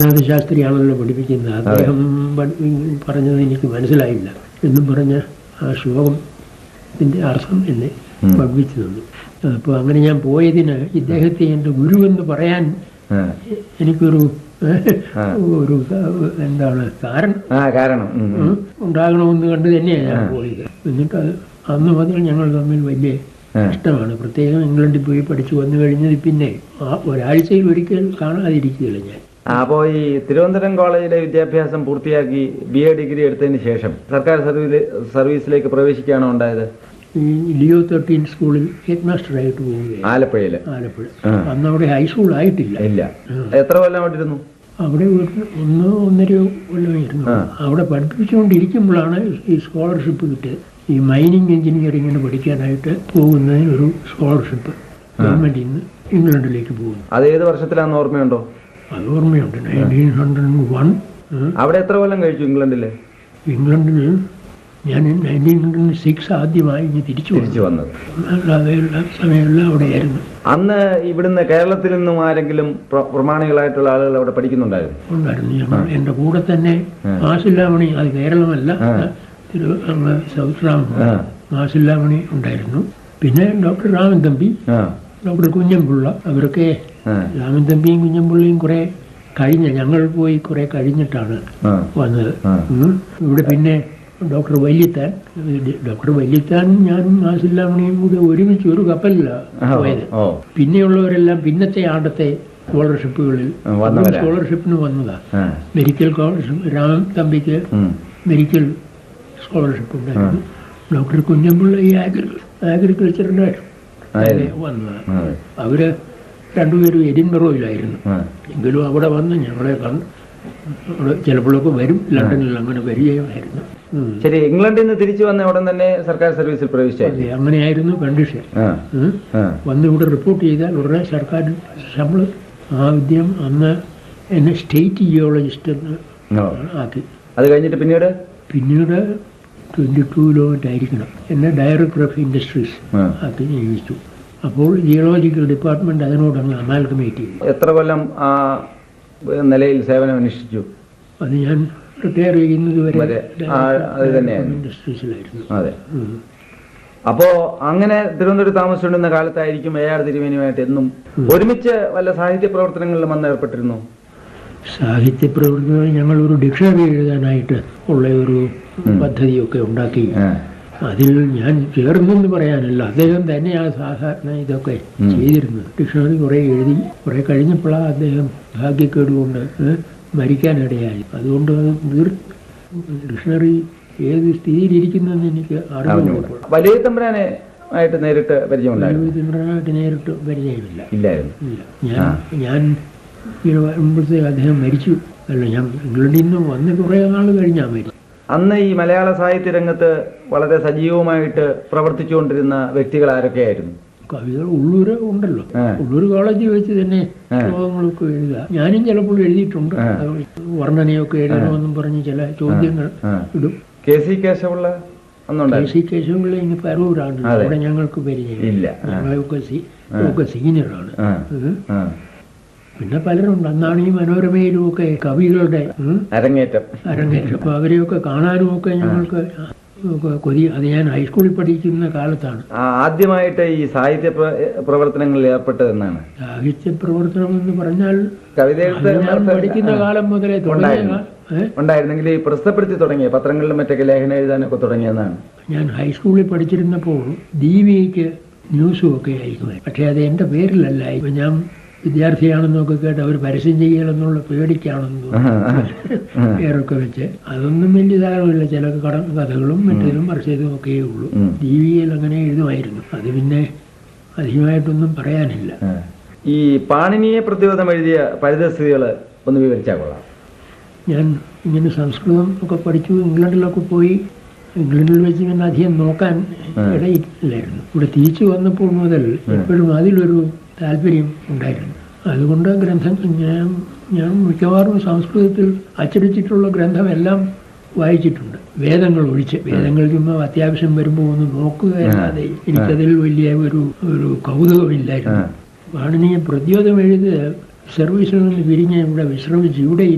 രംഗനാഥ ശാസ്ത്രിയാണല്ലോ പഠിപ്പിക്കുന്നത് അദ്ദേഹം പഠി- പറഞ്ഞത് എനിക്ക് മനസ്സിലായില്ല എന്നും പറഞ്ഞ ആ ശ്ലോകത്തിന്റെ അർത്ഥം എന്നെ ഉം. പഠിപ്പിച്ചു തന്നു അപ്പോൾ അങ്ങനെ ഞാൻ പോയതിന് ഇദ്ദേഹത്തെ എൻ്റെ ഗുരുവെന്ന് പറയാൻ ആ. എനിക്കൊരു ആ. ഒരു എന്താണ് കാരണം ആ കാരണം ഉം, ഉം. ഉം, ഉണ്ടാകണമെന്ന് കണ്ട് തന്നെയാണ് ഞാൻ പോയത് എന്നിട്ട് അത് അന്ന് മുതൽ ഞങ്ങൾ തമ്മിൽ വലിയ ആ. ഇഷ്ടമാണ് പ്രത്യേകം ഇംഗ്ലണ്ടിൽ പോയി പഠിച്ചു വന്നു കഴിഞ്ഞത് പിന്നെ ആ ഒരാഴ്ചയിൽ ഒരിക്കൽ കാണാതിരിക്കുകയില്ല ഞാൻ ആ, അപ്പോ ഈ തിരുവനന്തപുരം കോളേജിലെ വിദ്യാഭ്യാസം പൂർത്തിയാക്കി ബി എ ഡിഗ്രി എടുത്തതിന് ശേഷം സർക്കാർ സർവീസ് സർവീസിലേക്ക് പ്രവേശിക്കുകയാണോ ഉണ്ടായത് ഈ ലിയോ തേർട്ടീൻ സ്കൂളിൽ ഹെഡ് മാസ്റ്ററായിട്ട് പോവുകയാണ് ആലപ്പുഴയില് ആലപ്പുഴ ആ. അന്ന് അവിടെ ഹൈസ്കൂൾ ആയിട്ടില്ല ഇല്ല എത്ര കൊല്ലം കൊണ്ടിരുന്നു അവിടെ ഒരു ഒന്നോ ഒന്നരയോ കൊല്ലമായിരുന്നു ആ. അവിടെ പഠിപ്പിച്ചുകൊണ്ടിരിക്കുമ്പോഴാണ് ഈ സ്കോളർഷിപ്പ് കിട്ടിയത് ഈ മൈനിങ് എഞ്ചിനീയറിങ്ങിന് പഠിക്കാനായിട്ട് പോകുന്നതിന് ഒരു സ്കോളർഷിപ്പ് ഗവൺമെന്റിൽ നിന്ന് ഇംഗ്ലണ്ടിലേക്ക് പോകുന്നു അത് ഏത് വർഷത്തിലാന്ന് ഓർമ്മയുണ്ടോ അത് ഓർമ്മയുണ്ട് നയൻറ്റീൻ ഹൺഡ്രഡ് വൺ അവിടെ എത്ര കൊല്ലം കഴിച്ചു ഇംഗ്ലണ്ടില് ഇംഗ്ലണ്ടിൽ ഞാൻ നയൻറ്റീൻ ഹൺഡ്രഡ് സിക്സ് ആദ്യമായി ഇനി തിരിച്ചു വന്നു തിരിച്ചു വന്നത് അല്ലാതെ എല്ലാ സമയമെല്ലാം അവിടെയായിരുന്നു അന്ന് ഇവിടുന്ന് കേരളത്തിൽ നിന്നും ആരെങ്കിലും പ്ര- പ്രമാണികളായിട്ടുള്ള ആളുകൾ അവിടെ പഠിക്കുന്നുണ്ടായിരുന്നു ഉണ്ടായിരുന്നു ഞങ്ങൾ എൻ്റെ കൂടെ തന്നെ മാസില്ലാമണി അത് കേരളമല്ല തിരു അങ്ങ് സൗത്ത് റാം ആ. മാസില്ലാമണി ഉണ്ടായിരുന്നു പിന്നെ ഡോക്ടർ രാമൻ തമ്പി ആ ഡോക്ടർ കുഞ്ഞൻപിള്ള അവരൊക്കെ ആ. രാമൻ തമ്പിയും കുഞ്ഞൻപിള്ളയും കുറെ കഴിഞ്ഞ ഞങ്ങൾ പോയി കുറെ കഴിഞ്ഞിട്ടാണ് ആ. വന്നത് ആ. ഉം. ഇവിടെ പിന്നെ ഡോക്ടർ വല്യത്താൻ ഡോക്ടർ വല്യത്താനും ഞാനും മാസില്ലാമണിയും കൂടി ഒരുമിച്ച് ഒരു കപ്പലിലാണ് ആ, പോയത് ഓ പിന്നെയുള്ളവരെല്ലാം പിന്നത്തെ ആണ്ടത്തെ സ്കോളർഷിപ്പുകളിൽ ആ, വന്നവരാ. സ്കോളർഷിപ്പിന് വന്നതാ ആ. മെഡിക്കൽ സ്കോളർഷിപ്പ് രാമൻ തമ്പിക്ക് ഉം. മെഡിക്കൽ സ്കോളർഷിപ്പ് ഉണ്ടായിരുന്നു ഡോക്ടർ കുഞ്ഞമ്പിള്ള ഈ ആഗ്രി അഗ്രികൾച്ചറിൻ്റെ ആയിരുന്നു. വന്നതാണ് അതെ. അവര് രണ്ടുപേരും എഡിൻബറോയിലായിരുന്നു ആ. എങ്കിലും അവിടെ വന്ന് ഞങ്ങളെ കണ്ട് അവിടെ ചിലപ്പോഴൊക്കെ വരും ലണ്ടനിൽ അങ്ങനെ വരികയുമായിരുന്നു ഉം. ശരി ഇംഗ്ലണ്ടിൽ നിന്ന് തിരിച്ചു വന്ന ഉടൻ തന്നെ സർക്കാർ സർവീസിൽ പ്രവേശിച്ചായി അതെ അങ്ങനെയായിരുന്നു കണ്ടീഷൻ ആ. ഉം. ആ. വന്ന് ഇവിടെ റിപ്പോർട്ട് ചെയ്താൽ ഉടനെ സർക്കാർ ശമ്പളം ആ വിദ്യം അന്ന് എന്നെ സ്റ്റേറ്റ് ജിയോളജിസ്റ്റ് എന്ന് ഓ. ആക്കി അത് കഴിഞ്ഞിട്ട് പിന്നീട് പിന്നീട് ട്വൻറ്റി ടു കിലോമീറ്റർ ആയിരിക്കണം എന്നെ ഡയറക്ടർ ഓഫ് ഇൻഡസ്ട്രീസ് ആ. ആക്കി നിയമിച്ചു അപ്പോൾ ജിയോളജിക്കൽ ഡിപ്പാർട്ട്മെന്റ് അതിനോട് അങ്ങ് അമാൽഗമേറ്റ് ചെയ്തു എത്ര കൊല്ലം ആ നിലയിൽ സേവനം അനുഷ്ഠിച്ചു അത് ഞാൻ റിട്ടയർ ചെയ്യുന്നത് വരെ വരെ. ആ, അത് തന്നെയായിരുന്നു. ഇൻഡസ്ട്രീസിലായിരുന്നു അതെ ഉം. അപ്പോ അങ്ങനെ തിരുവനന്തപുരത്ത് താമസിച്ചുകൊണ്ടിരുന്ന കാലത്തായിരിക്കും എ ആർ തിരുമേനിയുമായിട്ട് എന്നും ഒരുമിച്ച് വല്ല സാഹിത്യ പ്രവർത്തനങ്ങളിലും വന്ന് ഏർപ്പെട്ടിരുന്നു സാഹിത്യ പ്രവർത്തനം ഞങ്ങൾ ഒരു ഡിക്ഷണറി എഴുതാനായിട്ട് ഉള്ള ഒരു പദ്ധതിയൊക്കെ ഉണ്ടാക്കി അതിൽ ഞാൻ ചേർന്നെന്ന് പറയാനല്ല അദ്ദേഹം തന്നെയാണ് സാധാരണ ഇതൊക്കെ ചെയ്തിരുന്നത് ഡിക്ഷണറി കുറെ എഴുതി കുറെ കഴിഞ്ഞപ്പോഴാണ് അദ്ദേഹം ഭാഗ്യക്കേട് കൊണ്ട് ഏ, മരിക്കാനിടയായി അതുകൊണ്ട് അത് തീർ ഡിക്ഷണറി ഏത് സ്ഥിതിയിലിരിക്കുന്നെന്ന് എനിക്ക് അറിഞ്ഞുകൂടാ വലിയ തമ്പുരാനെ ആയിട്ട് നേരിട്ട് പരിചയമുണ്ടായിരുന്നു തിമ്രനായിട്ട് നേരിട്ട് പരിചയമില്ല ഇല്ലായിരുന്നു ഇല്ല ഞാൻ ഞാൻ ഇങ്ങനെ വരുമ്പോഴത്തേക്ക് അദ്ദേഹം മരിച്ചു അല്ല ഞാൻ ഇംഗ്ലണ്ടിൽ നിന്ന് വന്ന് കുറേ നാൾ കഴിഞ്ഞാൽ മരിച്ചു അന്ന് ഈ മലയാള സാഹിത്യ രംഗത്ത് വളരെ സജീവമായിട്ട് പ്രവർത്തിച്ചുകൊണ്ടിരുന്ന വ്യക്തികൾ ആരൊക്കെയായിരുന്നു കവികൾ ഉള്ളൂര് ഉണ്ടല്ലോ ആ. ഉള്ളൂർ കോളേജിൽ വെച്ച് തന്നെ ആ. ശ്ലോകങ്ങളൊക്കെ എഴുതുക ഞാനും ചിലപ്പോൾ എഴുതിയിട്ടുണ്ട് ആ. അത് വർണ്ണനയൊക്കെ എഴുതണമെന്നും പറഞ്ഞ് ചില ചോദ്യങ്ങൾ ആ. ഇടും കെ സി കേശവുള്ള കെ അന്നുണ്ടായിരുന്നു സി കേശവപിള്ള ഇനി പരൂരാണ് അതെ. അവിടെ ഞങ്ങൾക്ക് പരിചയം ഇല്ല. ആ. ഞങ്ങളൊക്കെ സീ ഒക്കെ സീനിയറാണ് ആ. ഉം. ആ. പിന്നെ പലരുണ്ട് അന്നാണ് ഈ മനോരമയിലും ഒക്കെ കവികളുടെ ഉം, അരങ്ങേറ്റം അരങ്ങേറ്റം അപ്പോൾ അവരെയൊക്കെ കാണാനും ഒക്കെ ഞങ്ങൾക്ക് ഒക്കെ കൊതി അത് ഞാൻ ഹൈസ്കൂളിൽ പഠിക്കുന്ന കാലത്താണ് ആ, ആദ്യമായിട്ട് ഈ സാഹിത്യ പ്ര- പ്രവർത്തനങ്ങളിൽ ഏർപ്പെട്ടതെന്നാണ് സാഹിത്യ പ്രവർത്തനം എന്ന് പറഞ്ഞാൽ കവിത അത് എഴുത്ത് ഞാൻ പഠിക്കുന്ന കാലം മുതലേ തുടങ്ങിയ ഉണ്ടായിരുന്നു. ഏ? ഉണ്ടായിരുന്നെങ്കിൽ ഈ പ്രസിദ്ധപ്പെടുത്തി തുടങ്ങിയ പത്രങ്ങളിലും മറ്റൊക്കെ ലേഖനം എഴുതാനൊക്കെ തുടങ്ങിയതാണ് ഞാൻ ഹൈസ്കൂളിൽ പഠിച്ചിരുന്നപ്പോൾ ദീപികയ്ക്ക് ന്യൂസും ഒക്കെ അയക്കുമായിരുന്നു പക്ഷേ അത് എൻ്റെ പേരിലല്ല ഇപ്പം ഞാൻ വിദ്യാർത്ഥിയാണെന്നൊക്കെ കേട്ട് അവർ പരസ്യം ചെയ്യണമെന്നുള്ള പേടിക്കാണെന്ന് പേരൊക്കെ വെച്ച് അതൊന്നും വലിയ ധാരണമില്ല ചില കട കഥകളും മറ്റേതും മറിച്ചതും ഒക്കെയേ ഉള്ളൂ ഉം. ദീപികയിൽ അങ്ങനെ എഴുതുമായിരുന്നു അത് പിന്നെ അധികമായിട്ടൊന്നും പറയാനില്ല ആ. ഈ പാണിനിയെ പ്രതിരോധം എഴുതിയ പരിതസ്ഥിതികൾ ഒന്ന് വിവരിച്ചാൽ കൊള്ളാം ഞാൻ ഇങ്ങനെ സംസ്കൃതം ഒക്കെ പഠിച്ചു ഇംഗ്ലണ്ടിലൊക്കെ പോയി ഇംഗ്ലണ്ടിൽ വെച്ച് ഇങ്ങനെ അധികം നോക്കാൻ ഇടയില്ലായിരുന്നു ഇവിടെ തിരിച്ചു വന്നപ്പോൾ മുതൽ എപ്പോഴും അതിലൊരു താല്പര്യം ഉണ്ടായിരുന്നു അതുകൊണ്ട് ഗ്രന്ഥം ഞാൻ ഞാൻ മിക്കവാറും സംസ്കൃതത്തിൽ അച്ചടിച്ചിട്ടുള്ള ഗ്രന്ഥമെല്ലാം വായിച്ചിട്ടുണ്ട് വേദങ്ങൾ ഒഴിച്ച് വേദങ്ങൾ ചുമ്മാ അത്യാവശ്യം വരുമ്പോൾ ഒന്ന് നോക്കുകയല്ലാതെ എനിക്കതിൽ വലിയ ഒരു ഒരു കൗതുകമില്ലായിരുന്നു പാണിനിയെ പ്രതിരോധം എഴുതി സർവീസിൽ നിന്ന് പിരിഞ്ഞ് ഇവിടെ വിശ്രമിച്ച് ഇവിടെ